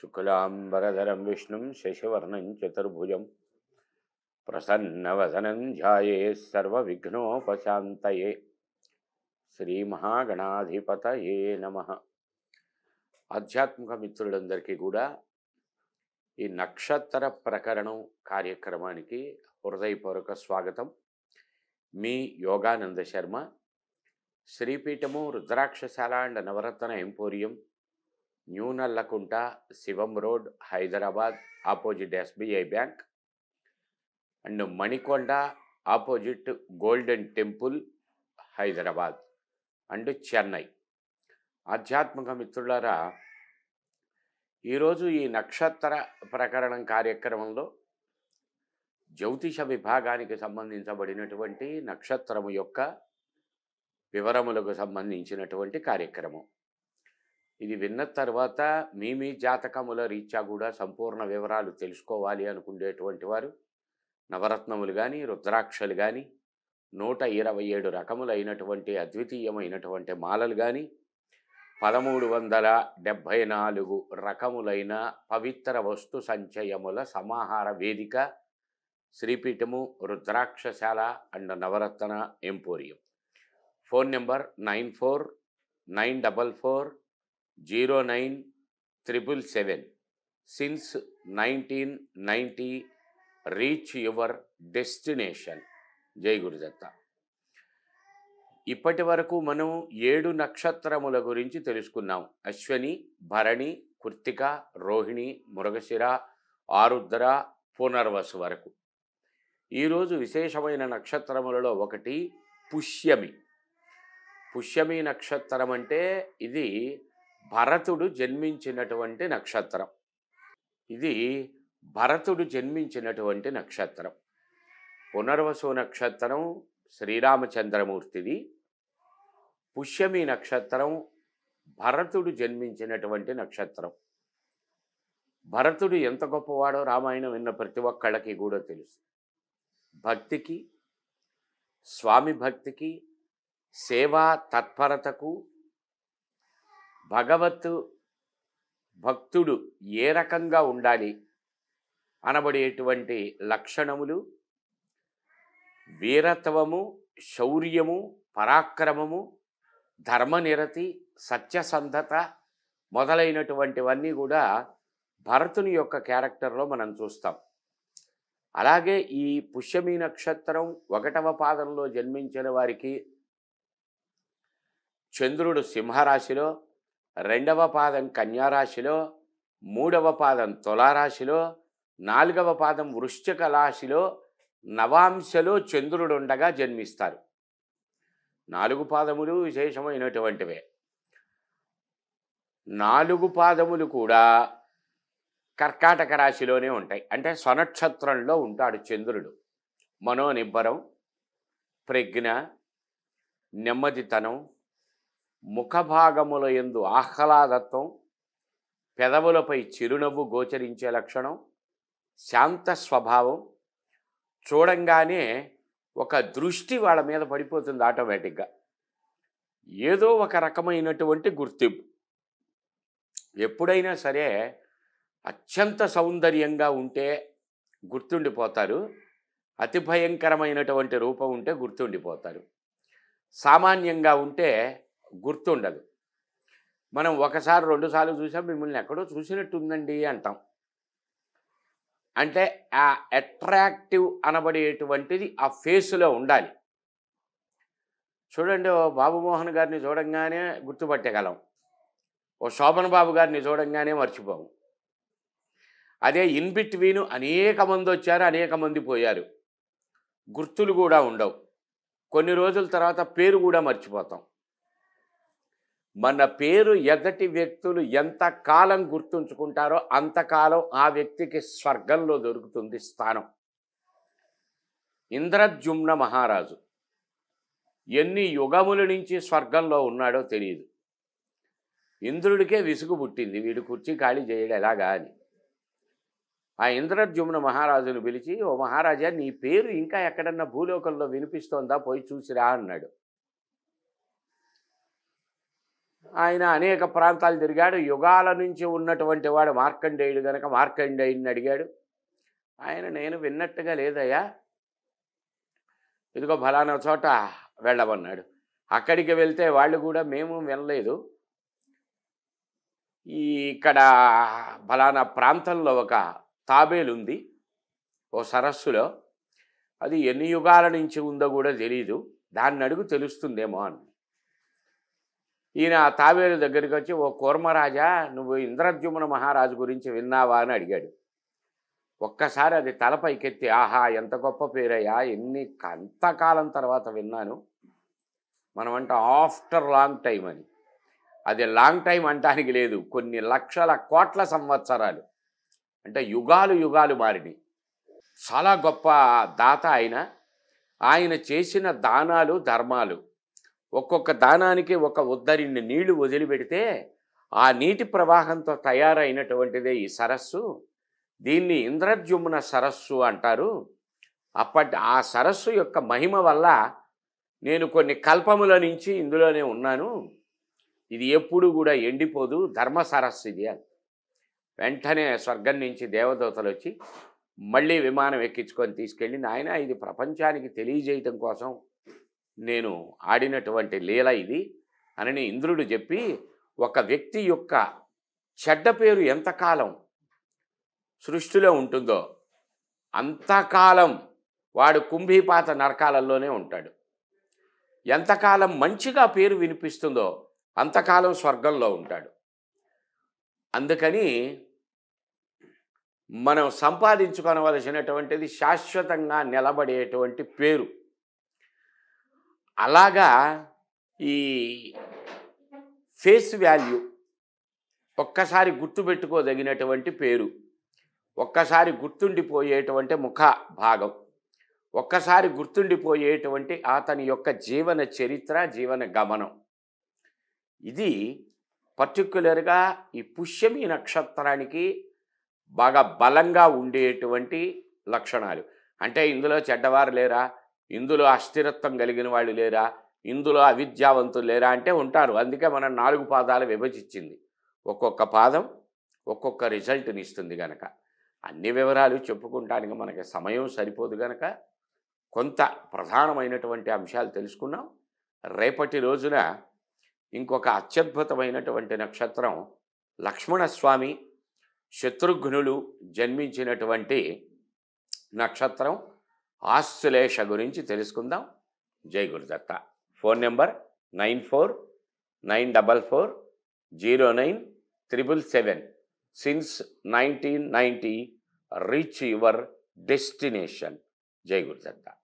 శుక్లాంబరధరం విష్ణుం శశివర్ణం చతుర్భుజం ప్రసన్నవదనం ధ్యాయే సర్వవిఘ్నోపశాంతయే శ్రీమహాగణాధిపతయే నమ ఆధ్యాత్మిక మిత్రులందరికీ కూడా ఈ నక్షత్ర ప్రకరణం కార్యక్రమానికి హృదయపూర్వక స్వాగతం మీ Yogananda Sharma Sripeethamu Rudrakshashala and Navaratna emporium new Nallakunta Shivam road Hyderabad opposite SBI bank and Manikonda opposite golden temple Hyderabad and Chennai ఆధ్యాత్మిక మిత్రులారా ఈరోజు ఈ నక్షత్ర ప్రకరణం కార్యక్రమంలో జ్యోతిష విభాగానికి సంబంధించబడినటువంటి నక్షత్రము యొక్క వివరములకు సంబంధించినటువంటి కార్యక్రమం ఇది విన్న తర్వాత మీ మీ జాతకముల రీత్యా కూడా సంపూర్ణ వివరాలు తెలుసుకోవాలి అనుకునేటువంటి వారు నవరత్నములు కానీ రుద్రాక్షలు కానీ నూట ఇరవై ఏడు రకములైనటువంటి అద్వితీయమైనటువంటి మాలలు కానీ పదమూడు వందల డెబ్భై నాలుగు రకములైన పవిత్ర వస్తు సంచయముల సమాహార వేదిక Sripeethamu Rudrakshashala and Navaratna emporium phone number nine four nine double four zero nine triple seven since nineteen ninety reach your destination జై గురుదత్త ఇప్పటి వరకు మనం ఏడు నక్షత్రముల గురించి తెలుసుకున్నాం అశ్వని భరణి కృత్తిక రోహిణి మృగశిర ఆరుద్ర పునర్వసు వరకు ఈరోజు విశేషమైన నక్షత్రములలో ఒకటి పుష్యమి పుష్యమి నక్షత్రం అంటే ఇది భరతుడు జన్మించినటువంటి నక్షత్రం ఇది భరతుడు జన్మించినటువంటి నక్షత్రం పునర్వసు నక్షత్రం శ్రీరామచంద్రమూర్తిది పుష్యమి నక్షత్రం భరతుడు జన్మించినటువంటి నక్షత్రం భరతుడు ఎంత గొప్పవాడో రామాయణం విన్న ప్రతి ఒక్కళ్ళకి కూడా తెలుసు భక్తికి స్వామి భక్తికి సేవా తత్పరతకు భగవత్ భక్తుడు ఏ రకంగా ఉండాలి అనబడేటువంటి లక్షణములు వీరత్వము శౌర్యము పరాక్రమము ధర్మనిరతి సత్యసంధత మొదలైనటువంటివన్నీ కూడా భరతుని యొక్క క్యారెక్టర్లో మనం చూస్తాం అలాగే ఈ పుష్యమి నక్షత్రం ఒకటవ పాదంలో జన్మించిన వారికి చంద్రుడు సింహరాశిలో రెండవ పాదం కన్యారాశిలో మూడవ పాదం తులారాశిలో నాలుగవ పాదం వృశ్చిక రాశిలో నవాంశలో చంద్రుడు ఉండగా జన్మిస్తారు నాలుగు పాదములు విశేషమైనటువంటివే నాలుగు పాదములు కూడా కర్కాటక రాశిలోనే ఉంటాయి అంటే స్వనక్షత్రంలో ఉంటాడు చంద్రుడు మనోనిబ్బరం ప్రజ్ఞ నెమ్మదితనం ముఖభాగముల ఎందు ఆహ్లాదత్వం పెదవులపై చిరునవ్వు గోచరించే లక్షణం శాంత స్వభావం చూడంగానే ఒక దృష్టి వాళ్ళ మీద పడిపోతుంది ఆటోమేటిక్గా ఏదో ఒక రకమైనటువంటి గుర్తింపు ఎప్పుడైనా సరే అత్యంత సౌందర్యంగా ఉంటే గుర్తుండిపోతారు అతి భయంకరమైనటువంటి రూపం ఉంటే గుర్తుండిపోతారు సామాన్యంగా ఉంటే గుర్తుండదు మనం ఒకసారి రెండుసార్లు చూసాం మిమ్మల్ని ఎక్కడో చూసినట్టుందండి అంటాం అంటే ఆ అట్రాక్టివ్ అనబడేటువంటిది ఆ ఫేస్లో ఉండాలి చూడండి ఓ బాబుమోహన్ గారిని చూడంగానే గుర్తుపట్టగలం ఓ శోభన్ బాబు గారిని చూడంగానే మర్చిపోము అదే ఇన్ బిట్వీన్ అనేక మంది వచ్చారు అనేక మంది పోయారు గుర్తులు కూడా ఉండవు కొన్ని రోజుల తర్వాత పేరు కూడా మర్చిపోతాం మన పేరు ఎదటి వ్యక్తులు ఎంత కాలం గుర్తుంచుకుంటారో అంతకాలం ఆ వ్యక్తికి స్వర్గంలో దొరుకుతుంది స్థానం ఇంద్రజుమ్న మహారాజు ఎన్ని యుగముల నుంచి స్వర్గంలో ఉన్నాడో తెలియదు ఇంద్రుడికే విసుగు పుట్టింది వీడు కుర్చీ ఖాళీ చేయడం ఎలాగా అని ఆ ఇంద్రజుమ్న మహారాజును పిలిచి ఓ మహారాజా నీ పేరు ఇంకా ఎక్కడన్నా భూలోకంలో వినిపిస్తోందా పోయి చూసిరా అన్నాడు ఆయన అనేక ప్రాంతాలు తిరిగాడు యుగాల నుంచి ఉన్నటువంటి వాడు మార్కండేయుడు గనక మార్కండేయుడిని అడిగాడు ఆయన నేను విన్నట్టుగా లేదయ్యా ఇదిగో ఫలానా చోట వెళ్ళమన్నాడు అక్కడికి వెళ్తే వాళ్ళు కూడా మేము వినలేదు ఈ ఇక్కడ ఫలానా ప్రాంతంలో ఒక తాబేలు ఉంది ఓ సరస్సులో అది ఎన్ని యుగాల నుంచి ఉందో కూడా తెలియదు దాన్ని అడుగు తెలుస్తుందేమో అని ఈయన ఆ తాబేలు దగ్గరికి వచ్చి ఓ కూర్మరాజా నువ్వు ఇంద్రద్యుమ్న మహారాజు గురించి విన్నావా అని అడిగాడు ఒక్కసారి అది తలపైకెత్తి ఆహా ఎంత గొప్ప పేరయ్యా ఎన్ని అంతకాలం తర్వాత విన్నాను మనమంట ఆఫ్టర్ లాంగ్ టైం అని అది లాంగ్ టైం అంటానికి లేదు కొన్ని లక్షల కోట్ల సంవత్సరాలు అంటే యుగాలు యుగాలు మారినాయి చాలా గొప్ప దాత ఆయన ఆయన చేసిన దానాలు ధర్మాలు ఒక్కొక్క దానానికి ఒక ఉద్దరిని నీళ్లు వదిలిపెడితే ఆ నీటి ప్రవాహంతో తయారైనటువంటిదే ఈ సరస్సు దీన్ని ఇంద్రద్యుమ్న సరస్సు అంటారు అప్పటి ఆ సరస్సు యొక్క మహిమ వల్ల నేను కొన్ని కల్పముల నుంచి ఇందులోనే ఉన్నాను ఇది ఎప్పుడు కూడా ఎండిపోదు ధర్మ సరస్సు ఇది అని వెంటనే స్వర్గం నుంచి దేవదూతలు వచ్చి మళ్ళీ విమానం ఎక్కించుకొని తీసుకెళ్ళి నాయన ఇది ప్రపంచానికి తెలియజేయటం కోసం నేను ఆడినటువంటి లీల ఇది అని ఇంద్రుడు చెప్పి ఒక వ్యక్తి యొక్క చెడ్డ పేరు ఎంతకాలం సృష్టిలో ఉంటుందో అంతకాలం వాడు కుంభీపాత నరకాలలోనే ఉంటాడు ఎంతకాలం మంచిగా పేరు వినిపిస్తుందో అంతకాలం స్వర్గంలో ఉంటాడు అందుకని మనం సంపాదించుకోవలసినటువంటిది శాశ్వతంగా నిలబడేటువంటి పేరు అలాగా ఈ ఫేస్ వాల్యూ ఒక్కసారి గుర్తుపెట్టుకోదగినటువంటి పేరు ఒక్కసారి గుర్తుండిపోయేటువంటి ముఖ భాగం ఒక్కసారి గుర్తుండిపోయేటువంటి అతని యొక్క జీవన చరిత్ర జీవన గమనం ఇది పర్టిక్యులర్గా ఈ పుష్యమి నక్షత్రానికి బాగా బలంగా ఉండేటువంటి లక్షణాలు అంటే ఇందులో చెడ్డవారు లేరా ఇందులో అస్థిరత్వం కలిగిన వాళ్ళు లేరా ఇందులో అవిద్యావంతులు లేరా అంటే ఉంటారు అందుకే మనం నాలుగు పాదాలు విభజించింది ఒక్కొక్క పాదం ఒక్కొక్క రిజల్ట్ని ఇస్తుంది గనక అన్ని వివరాలు చెప్పుకుంటానికి మనకి సమయం సరిపోదు గనక కొంత ప్రధానమైనటువంటి అంశాలు తెలుసుకున్నాం రేపటి రోజున ఇంకొక అత్యద్భుతమైనటువంటి నక్షత్రం లక్ష్మణస్వామి శత్రుఘ్నులు జన్మించినటువంటి నక్షత్రం ఆశ్లేష గురించి తెలుసుకుందాం జై Gurudatta phone number nine four nine double four zero nine triple seven since nineteen ninety reach your destination జై గురుదత్త